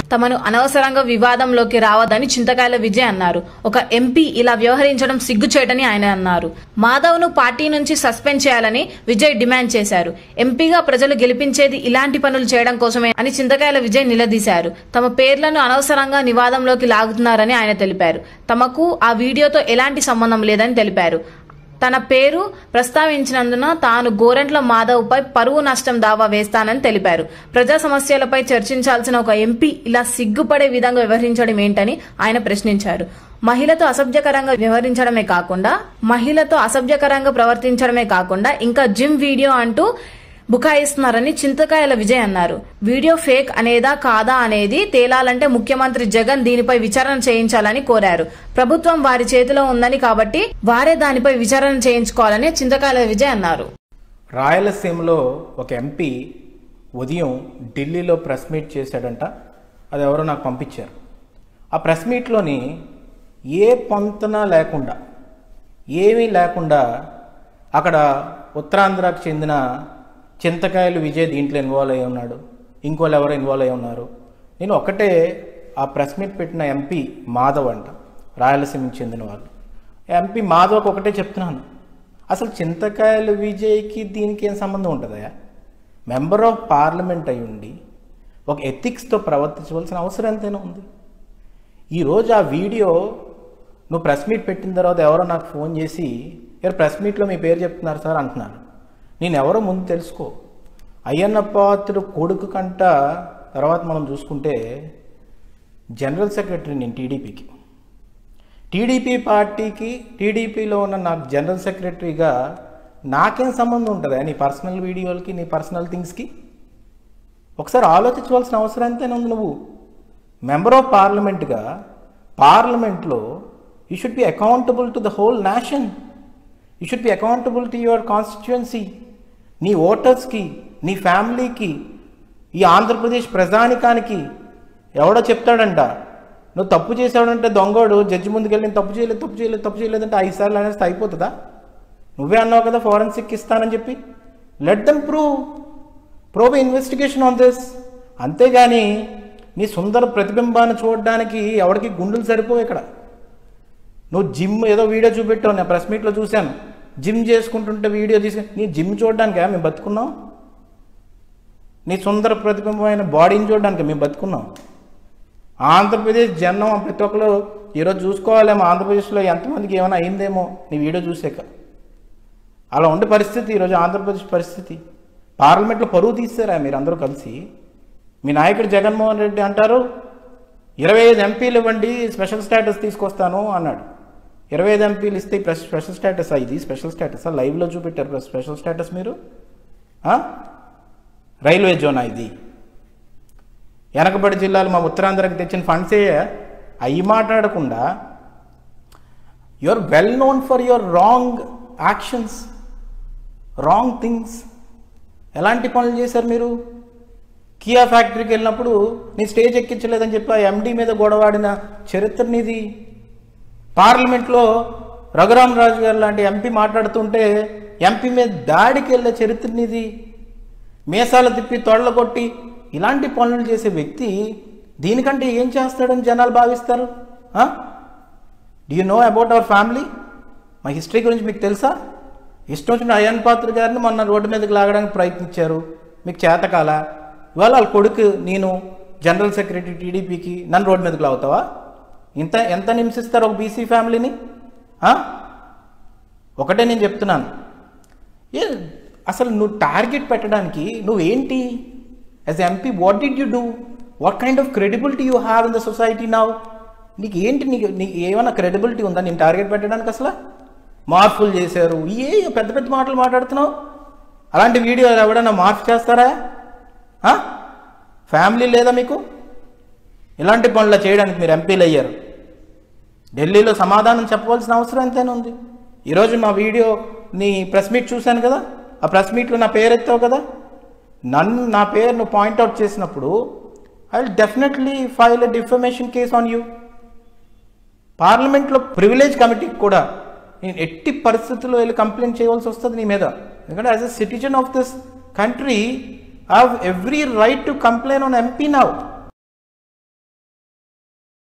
తమను అనవసరంగా వివాదంలోకి రావద్దని చింతకాయల విజయ్ అన్నారు ఒక ఎంపీ ఇలా వ్యవహరించడం సిగ్గుచేటని ఆయన అన్నారు మాధవ్ ను పార్టీ నుంచి సస్పెండ్ చేయాలని విజయ్ డిమాండ్ చేశారు ఎంపీగా ప్రజలు గెలిపించేది ఇలాంటి పనులు చేయడం కోసమే అని చింతకాయల విజయ్ నిలదీశారు తమ పేర్లను అనవసరంగా వివాదంలోకి లాగుతున్నారని ఆయన తెలిపారు తమకు ఆ వీడియోతో ఎలాంటి సంబంధం లేదని తెలిపారు తన పేరు ప్రస్తావించినందున తాను గోరెంట్ల మాధవ్పై పరువు నష్టం దావా వేస్తానని తెలిపారు ప్రజా సమస్యలపై చర్చించాల్సిన ఒక ఎంపీ ఇలా సిగ్గుపడే విధంగా వ్యవహరించడం ఏంటని ఆయన ప్రశ్నించారు మహిళతో అసభ్యకరంగా వ్యవహరించడమే కాకుండా మహిళతో అసభ్యకరంగా ప్రవర్తించడమే కాకుండా ఇంకా జిమ్ వీడియో అంటూ బుకాయిస్తున్నారని చింతకాయల విజయ్ అన్నారు వీడియో ఫేక్ అనేదా కాదా అనేది తేలాలంటే ముఖ్యమంత్రి జగన్ దీనిపై విచారణ చేయించాలని కోరారు ప్రభుత్వం వారి చేతిలో ఉందని కాబట్టి వారే దానిపై విచారణ చేయించుకోవాలని చింతకాయల విజయ్ అన్నారు రాయలసీమలో ఒక ఎంపీ ఉదయం ఢిల్లీలో ప్రెస్ మీట్ చేశాడంట అది ఎవరో నాకు పంపించారు ఆ ప్రెస్ మీట్లోని ఏ పొంతన లేకుండా ఏమీ లేకుండా అక్కడ ఉత్తరాంధ్రకు చెందిన చింతకాయలు విజయ్ దీంట్లో ఇన్వాల్వ్ అయి ఉన్నాడు ఇంకోళ్ళు ఎవరో ఇన్వాల్వ్ అయి ఉన్నారు నేను ఒకటే ఆ ప్రెస్ మీట్ పెట్టిన ఎంపీ మాధవ్ అంట రాయలసీమకి చెందిన వాళ్ళు ఎంపీ మాధవ్కి ఒకటే చెప్తున్నాను అసలు చింతకాయలు విజయ్కి దీనికి ఏం సంబంధం ఉంటుందా మెంబర్ ఆఫ్ పార్లమెంట్ అయి ఉండి ఒక ఎథిక్స్తో ప్రవర్తించవలసిన అవసరం ఎంతైనా ఉంది ఈరోజు ఆ వీడియో నువ్వు ప్రెస్ మీట్ పెట్టిన తర్వాత ఎవరో నాకు ఫోన్ చేసి ఎవరు ప్రెస్ మీట్లో మీ పేరు చెప్తున్నారు సార్ అంటున్నారు నేను ఎవరో ముందు తెలుసుకో అయ్యన్న పాత్రుడు కొడుకు కంట తర్వాత మనం చూసుకుంటే జనరల్ సెక్రటరీ నేను టీడీపీకి టీడీపీ పార్టీకి టీడీపీలో ఉన్న నాకు జనరల్ సెక్రటరీగా నాకేం సంబంధం ఉంటుందా నీ పర్సనల్ వీడియోలకి నీ పర్సనల్ థింగ్స్కి ఒకసారి ఆలోచించవలసిన అవసరం ఎంతైనా ఉంది నువ్వు మెంబర్ ఆఫ్ పార్లమెంట్గా పార్లమెంట్లో you should be accountable to the whole nation you should be accountable to your constituency నీ ఓటర్స్కి నీ ఫ్యామిలీకి ఈ ఆంధ్రప్రదేశ్ ప్రజానికానికి ఎవడో చెప్తాడంట నువ్వు తప్పు చేసాడంటే దొంగోడు జడ్జి ముందుకు వెళ్ళి నేను తప్పు చేయలేదు తప్పు చేయలేదు తప్పు చేయలేదంటే ఐదు సార్లు అనేస్తే అయిపోతుందా నువ్వే అన్నావు కదా ఫారెన్సిక్ ఇస్తానని చెప్పి let them prove prove investigation on this అంతేగాని నీ సుందర ప్రతిబింబాన్ని చూడడానికి ఎవరికి గుండెలు సరిపోవు ఇక్కడ నువ్వు జిమ్ ఏదో వీడియో చూపెట్టావు నేను ప్రెస్ మీట్లో చూశాను జిమ్ చేసుకుంటుంటే వీడియో తీసి నీ జిమ్ చూడడానికా మేము బతుకున్నాం నీ సుందర ప్రతిబింబమైన బాడీని చూడడానికి మేము బతుకున్నాం ఆంధ్రప్రదేశ్ జనం ప్రతి ఒక్కరు ఈరోజు చూసుకోవాలేమో ఆంధ్రప్రదేశ్లో ఎంతమందికి ఏమైనా అయిందేమో నీ వీడియో చూసాక అలా ఉండే పరిస్థితి ఈరోజు ఆంధ్రప్రదేశ్ పరిస్థితి పార్లమెంట్లో పరువు తీస్తారా మీరు అందరూ కలిసి మీ నాయకుడు జగన్మోహన్ రెడ్డి అంటారు ఇరవై ఐదు ఎంపీలు ఇవ్వండి స్పెషల్ స్టేటస్ తీసుకొస్తాను అన్నాడు ఇరవై ఐదు ఎంపీలు ఇస్తే ప్రెస్ స్పెషల్ స్టేటస్ ఇది స్పెషల్ స్టేటస్ లైవ్లో చూపెట్టారు ప్రెస్ స్పెషల్ స్టేటస్ మీరు ఆ? రైల్వే జోనా ఇది వెనకబడి జిల్లాలు మా ఉత్తరాంధ్రకి తెచ్చిన ఫండ్సే అవి మాట్లాడకుండా you are well known for your wrong actions wrong things ఎలాంటి పనులు చేశారు మీరు కియా ఫ్యాక్టరీకి వెళ్ళినప్పుడు నీ స్టేజ్ ఎక్కించలేదని చెప్పి ఆ ఎండి మీద గొడవాడిన చరిత్ర నీది పార్లమెంట్లో రఘురామ్ రాజు గారు లాంటి ఎంపీ మాట్లాడుతుంటే ఎంపీ మీద దాడికి వెళ్ళే చరిత్ర నీది మీసాలు తిప్పి తొడలు కొట్టి ఇలాంటి పనులు చేసే వ్యక్తి దీనికంటే ఏం చేస్తాడని జనాలు భావిస్తారు do you know about our family మా హిస్టరీ గురించి మీకు తెలుసా ఇష్టం వచ్చిన అయ్యన్ పాత్ర గారిని మొన్న రోడ్డు మీదకి లాగడానికి ప్రయత్నించారు మీకు చేతకాల ఇవాళ వాళ్ళ కొడుకు నేను జనరల్ సెక్రటరీ టీడీపీకి నన్ను రోడ్డు మీదకి లాగుతావా ఇంత ఎంత హింసిస్తారు ఒక బీసీ ఫ్యామిలీని ఆ? ఒకటే నేను చెప్తున్నాను ఏ అసలు నువ్వు టార్గెట్ పెట్టడానికి నువ్వేంటి as MP what did you do what kind of credibility you have in the society now నీకు ఏంటి నీకు నీకు ఏమైనా క్రెడిబిలిటీ ఉందా నేను టార్గెట్ పెట్టడానికి అసలు మార్పులు చేశారు ఏ పెద్ద పెద్ద మాటలు మాట్లాడుతున్నావు అలాంటి వీడియో ఎవడన్నా మార్పు చేస్తారా ఆ? ఫ్యామిలీ లేదా మీకు ఇలాంటి పనులు చేయడానికి మీరు ఎంపీలు అయ్యారు ఢిల్లీలో సమాధానం చెప్పవలసిన అవసరం ఎంతైనా ఉంది ఈరోజు మా వీడియో నీ ప్రెస్ మీట్ చూశాను కదా ఆ ప్రెస్ మీట్లో నా పేరు ఎత్తావు కదా నన్ను నా పేరు నువ్వు పాయింట్అవుట్ చేసినప్పుడు I will definitely file a defamation case on you పార్లమెంట్లో ప్రివిలేజ్ కమిటీకి కూడా నేను ఎట్టి పరిస్థితుల్లో వెళ్ళి కంప్లైంట్ చేయవలసి వస్తుంది నీ మీద ఎందుకంటే as a citizen of this country I have every right to complain on MP now